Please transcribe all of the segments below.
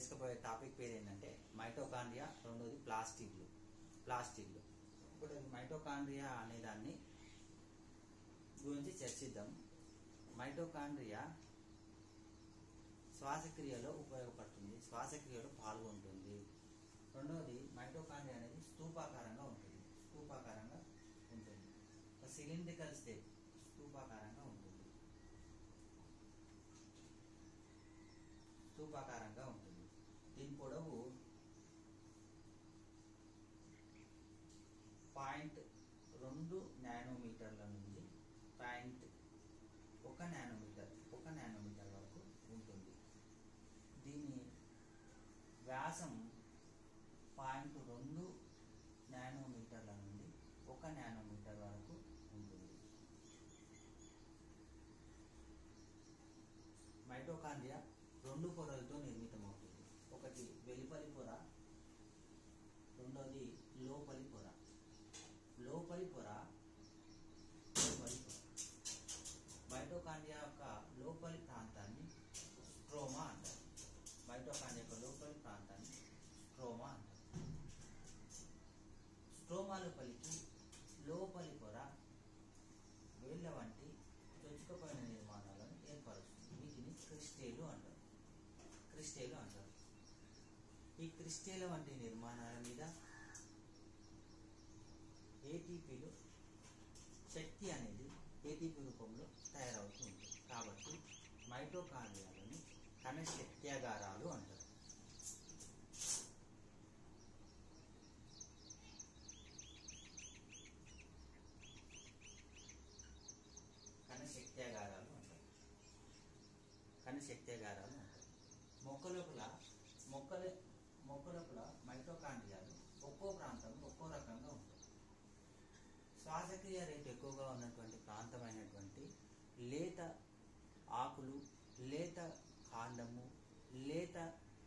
నేర్చుకుపోయే topic పేరు ఏంటంటే mitochondria రెండోది ప్లాస్టిక్లు ప్లాస్టిక్లు ఇప్పుడు మైటోకాండ్రియా అనే దాన్ని గురించి చర్చిద్దాం మైటోకాండ్రియా శ్వాసక్రియలో ఉపయోగపడుతుంది శ్వాసక్రియలో పాల్గొంటుంది రెండవది మైటోకాండ్రియా అనేది స్తూపాకారంగా ఉంటుంది స్తూపాకారంగా ఉంటుంది ఒక సిలిండ్రికల్ స్టేట్ స్తూపాకారంగా ఉంటుంది స్తూపాకారంగా ఉంటుంది దీని పొడవు పాయింట్ రెండు నానోమీటర్ల నుంచి పాయింట్ ఒక నానోమీటర్ ఒక నానోమీటర్ వరకు ఉంటుంది దీని వ్యాసం పాయింట్ రెండు నానోమీటర్ల నుండి ఒక నానోమీటర్ వరకు ఉంటుంది మైటోకాండ్రియా రెండు పొరలతో నిర్మితమవుతుంది ఒకటి వెలుపలి పొర రెండోది లోపలి పొర లోపలి పొర లోపలి పొర మైటోకాండ్రియా యొక్క లోపలి ప్రాంతాన్ని స్ట్రోమా అంటారు మైటోకాండ్రియా యొక్క లోపలి ప్రాంతాన్ని స్ట్రోమా అంటారు స్ట్రోమా లోపలికి లోపలి పొర వేళ్ళ వంటి చొచ్చుకపోయిన నిర్మాణాలను ఏర్పరుస్తుంది వీటిని క్రిస్టేలు అంటారు క్రిస్టేలు అంటారు ఈ క్రిస్టేల వంటి నిర్మాణాల మీద ఏటీపీలు శక్తి అనేది ఏటీపీ రూపంలో తయారవుతూ ఉంటుంది కాబట్టి మైటోకాండ్రియాలను కణశక్త్యాగారాలు అంటారు కణశక్త్యాగారాలు అంటారు కణశక్త్యాగారాలు అంటారు మొక్క లోపల మొక్కల మొక్క లోపల మైటోకాండ్రియాలు ఒక్కో ప్రాంతంలో ఒక్కో రకంగా ఉంటాయి శ్వాసక్రియ రేటు ఎక్కువగా ఉన్నటువంటి ప్రాంతమైనటువంటి లేత ఆకులు లేత కాండము లేత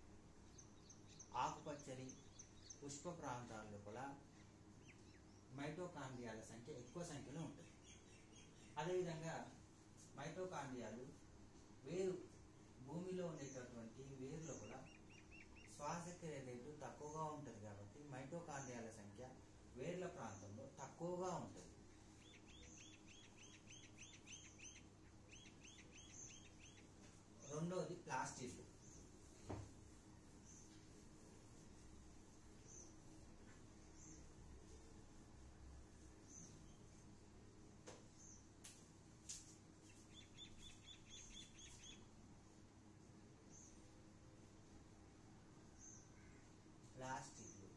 ఆకుపచ్చని పుష్ప ప్రాంతాల లోపల మైటోకాండ్రియాల సంఖ్య ఎక్కువ సంఖ్యలో ఉంటుంది అదేవిధంగా మైటోకాండ్రియాలు వేరు భూమిలో ఉండేటటువంటి వేరు లోపల శ్వాసక్రియ రేటు తక్కువగా ఉంటుంది కాబట్టి మైటోకాండ్రియాల సంఖ్య వేర్ల ప్రాంతంలో తక్కువగా ఉంటుంది రెండవది ప్లాస్టిక్ ప్లాస్టిక్లు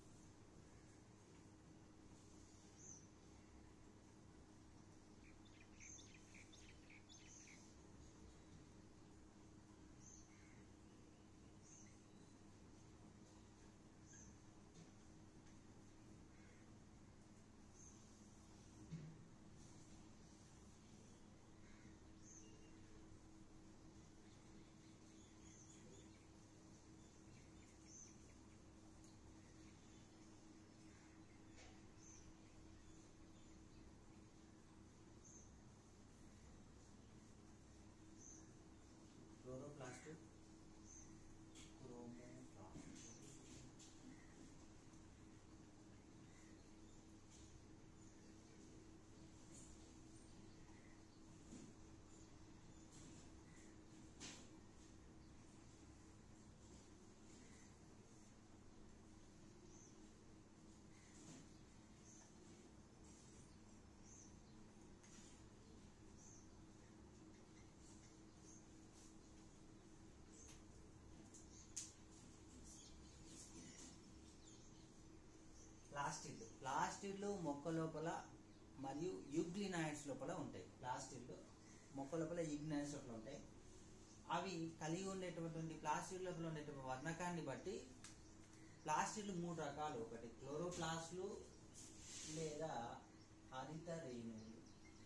క్లోరోప్లాస్ట్ క్రోమోప్లాస్ట్ ప్లాస్టిడ్ ప్లాస్టిడ్లు మొక్క లోపల మరియు యుగ్లినాయిడ్స్ లోపల ఉంటాయి ప్లాస్టిడ్లు మొక్క లోపల యుగ్లినాయిడ్స్ లోపల ఉంటాయి అవి కలిగి ఉండేటటువంటి ప్లాస్టిడ్ లోపల ఉండేటువంటి వర్ణకాన్ని బట్టి ప్లాస్టిడ్లు మూడు రకాలు ఒకటి క్లోరోప్లాస్ట్లు లేదా హరిత రేణువులు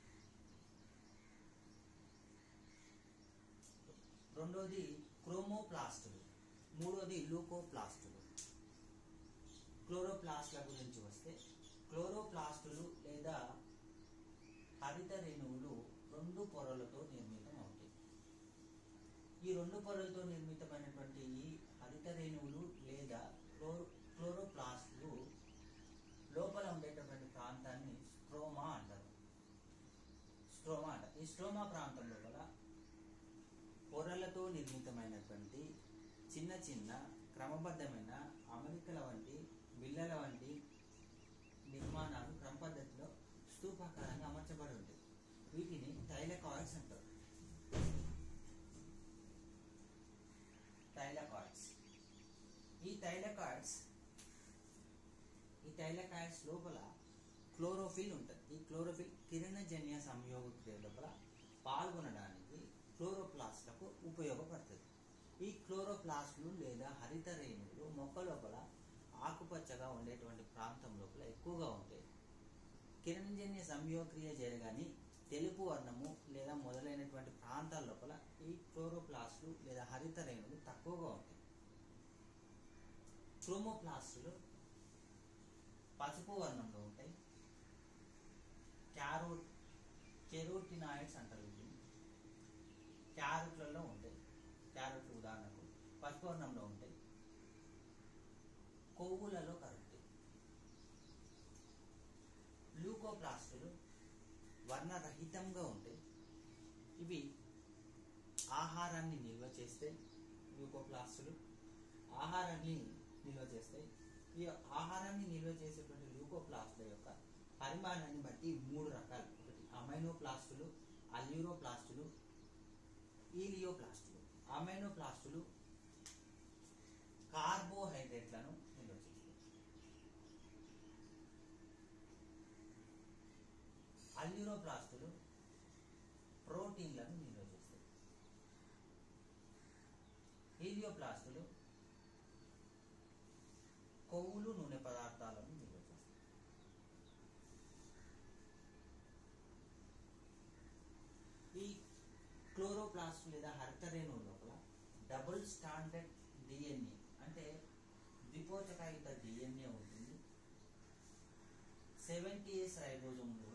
రెండోది క్రోమోప్లాస్టులు మూడోది లూకోప్లాస్టులు క్లోరోప్లాస్ట్ల గురించి వస్తే క్లోరోప్లాస్టులు లేదా హరిత రేణువులు రెండు పొరలతో నిర్మితం అవుతాయి ఈ రెండు పొరలతో నిర్మితమైనటువంటి ఈ హరిత హరిత రేణువులు లేదా క్లోరో క్లోరోప్లాస్ట్లు లోపల ఉండేటటువంటి ప్రాంతాన్ని స్ట్రోమా అంటారు స్ట్రోమా అంటారు ఈ స్ట్రోమా ప్రాంతం లోపల పొరలతో నిర్మితమైనటువంటి చిన్న చిన్న క్రమబద్ధమైన అమరికల వంటి బిళ్ళల వంటి నిర్మాణాలు క్రమ పద్ధతిలో స్తూపాకారంగా అమర్చబడి ఉంటాయి వీటిని థైలకాయిడ్స్ అంటారు థైలకాయిడ్స్ ఈ థైలకాయిడ్స్ ఈ థైలకాయిడ్స్ లోపల క్లోరోఫిల్ ఉంటుంది ఈ క్లోరోఫిల్ కిరణజన్య సంయోగ క్రియ లోపల పాల్గొనడానికి క్లోరోప్లాస్ట్లకు ఉపయోగపడుతుంది ఈ క్లోరోప్లాస్ట్లు లేదా హరిత రేణువులు మొక్క లోపల ఆకుపచ్చగా ఉండేటువంటి ప్రాంతం లోపల ఎక్కువగా ఉంటాయి కిరణజన్య సంయోగక్రియ జరగని తెలుపు వర్ణము లేదా మొదలైనటువంటి ప్రాంతాల లోపల ఈ క్లోరోప్లాస్ట్లు లేదా హరిత రేణువులు తక్కువగా ఉంటాయి క్రోమోప్లాస్టులు పసుపు వర్ణంలో ఉంటాయి క్యారోట్ కెరోటినాయిడ్స్ అంటారు వీటిని క్యారెట్లలో ఉంటాయి క్యారెట్లు ఉదాహరణకు పసుపు వర్ణంలో ఉంటాయి కొవ్వులలో కలుగుతాయి ల్యూకోప్లాస్టులు వర్ణరహితంగా ఉంటాయి ఇవి ఆహారాన్ని నిల్వ చేస్తాయి ల్యూకోప్లాస్టులు ఆహారాన్ని నిల్వ చేస్తాయి ఈ ఆహారాన్ని నిల్వ చేసేటువంటి ల్యూకోప్లాస్టుల యొక్క పరిమాణాన్ని బట్టి మూడు రకాలు ఒకటి అమైనోప్లాస్టులు అల్యూరోప్లాస్టులు ఈలియోప్లాస్టులు అమైనోప్లాస్టులు కార్బోహైడ్రేట్లను నిల్వ చేస్తాయి అల్యూరోప్లాస్టులు ప్రోటీన్లను నిల్వ చేస్తాయి హీలియోప్లాస్టులు కొవ్వులు నూనె పదార్థాలను నిల్వ చేస్తాయి ఈ క్లోరోప్లాస్ట్ లేదా హరిత రేణువు లోపల డబుల్ స్టాండర్డ్ డిఎన్ఏ అంటే ద్విపోచకాయుత డిఎన్ఏ ఉంటుంది సెవెంటీ ఎస్ రైబోజోములు